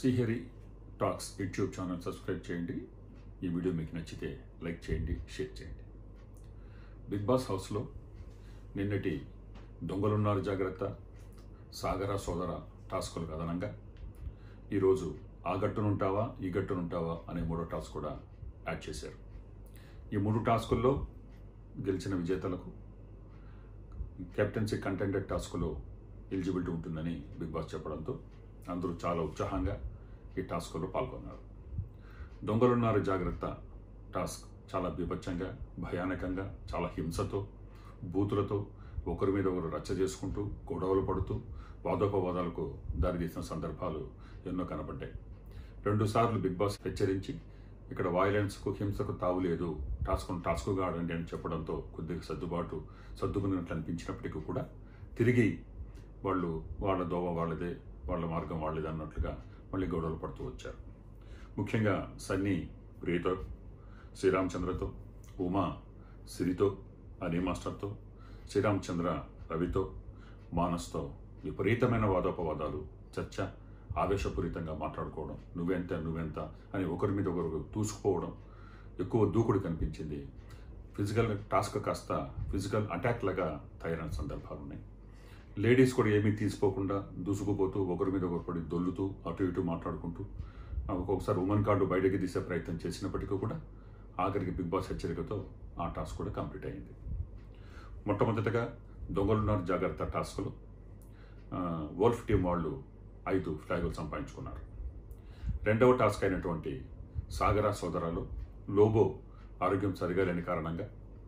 Srihari talks YouTube channel subscribe చేయండి ఈ video మీకు నచ్చితే లైక్ చేయండి షేర్ చేయండి బిగ్ బాస్ హౌస్లో నిన్నటి దొంగలున్నారు జాగ్రత్త సాగర సోదర టాస్కులకు అదనంగా ఈరోజు ఆ గట్టునుంటావా ఈ గట్టునుంటావా అనే మూడో టాస్క్ కూడా యాడ్ చేశారు ఈ మూడు టాస్కుల్లో గెలిచిన విజేతలకు కెప్టెన్సీ కంటెండెడ్ టాస్క్లో ఎలిజిబిలిటీ ఉంటుందని బిగ్ బాస్ చెప్పడంతో అందరూ చాలా ఉత్సాహంగా ఈ టాస్క్లో పాల్గొన్నారు దొంగలున్నారు జాగ్రత్త టాస్క్ చాలా బీభత్సంగా భయానకంగా చాలా హింసతో బూతులతో ఒకరి మీద ఒకరు రచ్చ చేసుకుంటూ గొడవలు పడుతూ వాదోపవాదాలకు దారితీసిన సందర్భాలు ఎన్నో కనబడ్డాయి రెండుసార్లు బిగ్ బాస్ హెచ్చరించి ఇక్కడ వాయిలెన్స్కు హింసకు తావు లేదు టాస్క్ను టాస్క్గా ఆడండి అని చెప్పడంతో కొద్దిగా సర్దుబాటు సర్దుకున్నట్లు అనిపించినప్పటికీ కూడా తిరిగి వాళ్ళు వాళ్ళ దోవ వాళ్ళదే వాళ్ళ మార్గం వాళ్ళదే అన్నట్లుగా మళ్ళీ గొడవలు పడుతూ వచ్చారు ముఖ్యంగా సన్నీ ప్రియతో శ్రీరామచంద్రతో ఉమా సిరితో అనీ మాస్టర్తో శ్రీరామచంద్ర రవితో మానస్తో విపరీతమైన వాదోపవాదాలు చర్చ ఆవేశపూరితంగా మాట్లాడుకోవడం నువ్వెంత నువ్వెంత అని ఒకరి మీద ఒకరు దూసుకుపోవడం ఎక్కువ దూకుడు కనిపించింది ఫిజికల్ టాస్క్ కాస్త ఫిజికల్ అటాక్ లాగా తయారైన సందర్భాలు ఉన్నాయి లేడీస్ కూడా ఏమీ తీసుకోకుండా దూసుకుపోతూ ఒకరి మీద ఒకరు పడి దొల్లుతూ అటు ఇటు మాట్లాడుకుంటూ ఆ, ఒక్కొక్కసారి ఉమెన్ కార్డు బయటకి తీసే ప్రయత్నం చేసినప్పటికీ కూడా ఆఖరికి బిగ్ బాస్ హెచ్చరికతో ఆ టాస్క్ కూడా కంప్లీట్ అయింది మొట్టమొదటగా దొంగలున్నారు జాగ్రత్త టాస్క్లో ఆ, వోల్ఫ్ టీం వాళ్ళు ఐదు ఫ్లాగులు సంపాదించుకున్నారు రెండవ టాస్క్ అయినటువంటి సాగర సోదరాలు లోబో ఆరోగ్యం సరిగా లేని కారణంగా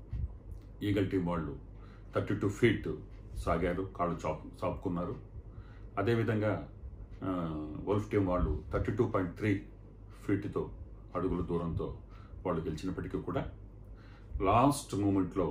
ఈగల్ టీం వాళ్ళు థర్టీ టూ ఫీట్ సాగారు కాళ్ళు చాపు చాపుకున్నారు అదేవిధంగా ఆ, వోల్ఫ్ టీం వాళ్ళు థర్టీ టూ పాయింట్ త్రీ ఫీట్తో అడుగుల దూరంతో వాళ్ళు గెలిచినప్పటికీ కూడా లాస్ట్ మూమెంట్లో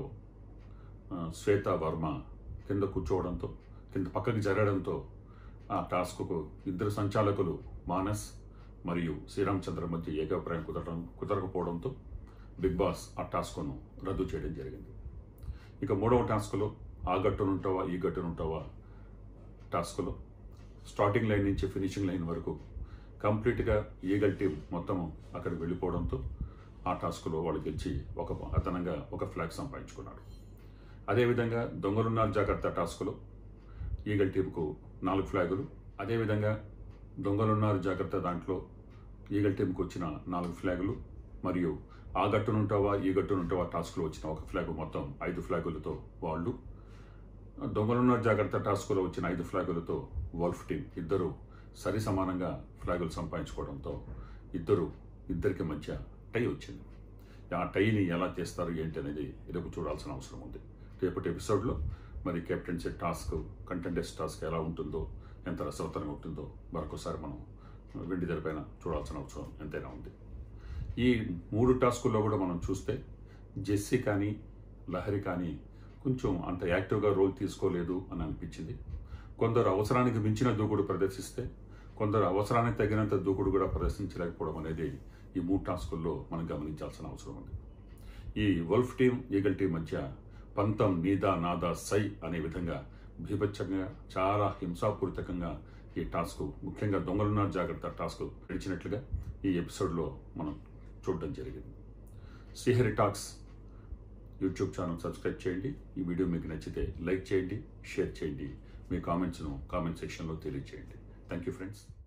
ఆ, శ్వేత వర్మ కింద కూర్చోవడంతో కింద పక్కకి జరగడంతో ఆ టాస్క్కు ఇద్దరు సంచాలకులు మానస్ మరియు శ్రీరామచంద్ర మధ్య ఏకాభిప్రాయం కుదరడం కుదరకపోవడంతో బిగ్ బాస్ ఆ టాస్క్ను రద్దు చేయడం జరిగింది ఇక మూడవ టాస్క్లో ఆ గట్టునుంటావా ఈ గట్టునుంటావా టాస్క్లో స్టార్టింగ్ లైన్ నుంచి ఫినిషింగ్ లైన్ వరకు కంప్లీట్గా ఈగల్ టీం మొత్తం అక్కడికి వెళ్ళిపోవడంతో ఆ టాస్క్లో వాళ్ళు గెలిచి ఒక అదనంగా ఒక ఫ్లాగ్ సంపాదించుకున్నారు అదేవిధంగా దొంగలున్నారు జాగ్రత్త టాస్క్లో ఈగల్ టీంకు నాలుగు ఫ్లాగులు అదేవిధంగా దొంగలున్నారు జాగ్రత్త దాంట్లో ఈగల్ టీంకు వచ్చిన నాలుగు ఫ్లాగులు మరియు ఆ గట్టునుంటావా ఈ గట్టునుంటావా టాస్క్లో వచ్చిన ఒక ఫ్లాగ్ మొత్తం ఐదు ఫ్లాగులతో వాళ్ళు దొంగలున్నారు జాగ్రత్త టాస్క్లో వచ్చిన ఐదు ఫ్లాగులతో వోల్ఫ్ టీం ఇద్దరు సరి సమానంగా ఫ్లాగులు సంపాదించుకోవడంతో ఇద్దరు ఇద్దరికి మధ్య టై వచ్చింది ఆ టైని ఎలా చేస్తారు ఏంటి అనేది రేపు చూడాల్సిన అవసరం ఉంది రేపటి ఎపిసోడ్లో మరి కెప్టెన్సీ టాస్క్ కంటెండెస్ టాస్క్ ఎలా ఉంటుందో ఎంత రసవత్తరంగా ఉంటుందో మరొకసారి మనం వెండి తెరపైన చూడాల్సిన అవసరం ఎంతైనా ఉంది ఈ మూడు టాస్కుల్లో కూడా మనం చూస్తే జెస్సీ కానీ లహరి కానీ కొంచెం అంత యాక్టివ్గా రోల్ తీసుకోలేదు అని అనిపించింది కొందరు అవసరానికి మించిన దూకుడు ప్రదర్శిస్తే కొందరు అవసరానికి తగినంత దూకుడు కూడా ప్రదర్శించలేకపోవడం అనేది ఈ మూడు టాస్కుల్లో మనం గమనించాల్సిన అవసరం ఉంది ఈ వల్ఫ్ టీం ఈగల్ టీం మధ్య పంతం నీదా నాదా సై అనే విధంగా బీభత్సంగా చాలా హింసాపూరితంగా ఈ టాస్క్ ముఖ్యంగా దొంగలున్న జాగ్రత్త టాస్క్ గడిచినట్లుగా ఈ ఎపిసోడ్లో మనం చూడడం జరిగింది Srihari talks YouTube channel subscribe చేయండి ఈ వీడియో మీకు నచ్చితే లైక్ చేయండి షేర్ చేయండి మీ కామెంట్స్ను కామెంట్ సెక్షన్లో తెలియజేయండి థ్యాంక్ యూ ఫ్రెండ్స్